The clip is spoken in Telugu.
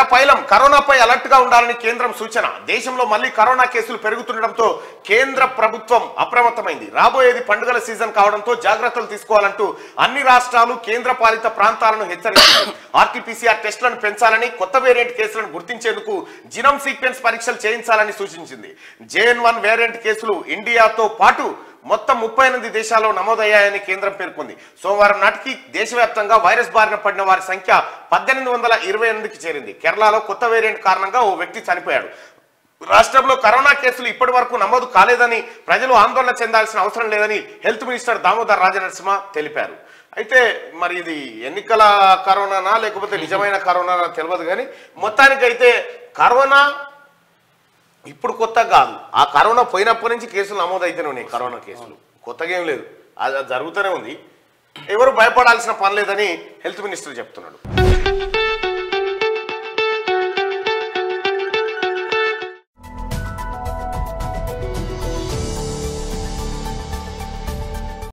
పైలం కరోనాపై అలర్ట్ గా ఉండాలని కేంద్రం సూచన దేశంలో మళ్ళీ కరోనా కేసులు పెరుగుతుండటంతో కేంద్ర ప్రభుత్వం అప్రమత్తమైంది రాబోయేది పండుగల సీజన్ కావడంతో జాగ్రత్తలు తీసుకోవాలంటూ అన్ని రాష్ట్రాలు కేంద్ర పాలిత ప్రాంతాలను హెచ్చరించింది ఆర్టీపీసీఆర్ టెస్టులను పెంచాలని కొత్త వేరియంట్ కేసులను గుర్తించేందుకు జినోమ్ సీక్వెన్స్ పరీక్షలు చేయించాలని సూచించింది జేఎన్ వన్ వేరియంట్ కేసులు ఇండియాతో పాటు మొత్తం ముప్పై ఎనిమిది దేశాల్లో నమోదయ్యాయని కేంద్రం పేర్కొంది సోమవారం నాటికి దేశవ్యాప్తంగా వైరస్ బారిన పడిన వారి సంఖ్య పద్దెనిమిది వందల ఇరవై ఎనిమిదికి చేరింది కేరళలో కొత్త వేరియంట్ కారణంగా ఓ వ్యక్తి చనిపోయాడు రాష్ట్రంలో కరోనా కేసులు ఇప్పటి వరకు నమోదు కాలేదని ప్రజలు ఆందోళన చెందాల్సిన అవసరం లేదని హెల్త్ మినిస్టర్ దామోదర్ రాజనరసింహ తెలిపారు అయితే మరి ఇది ఎన్నికల కరోనానా లేకపోతే నిజమైన కరోనానా తెలియదు కానీ మొత్తానికైతే కరోనా ఇప్పుడు కొత్త కాదు ఆ కరోనా పోయినప్పటి నుంచి కేసులు నమోదైతేనే ఉన్నాయి కరోనా కేసులు కొత్తగా ఏం లేదు అది అది జరుగుతూనే ఉంది ఎవరు భయపడాల్సిన పని లేదని హెల్త్ మినిస్టర్ చెప్తున్నాడు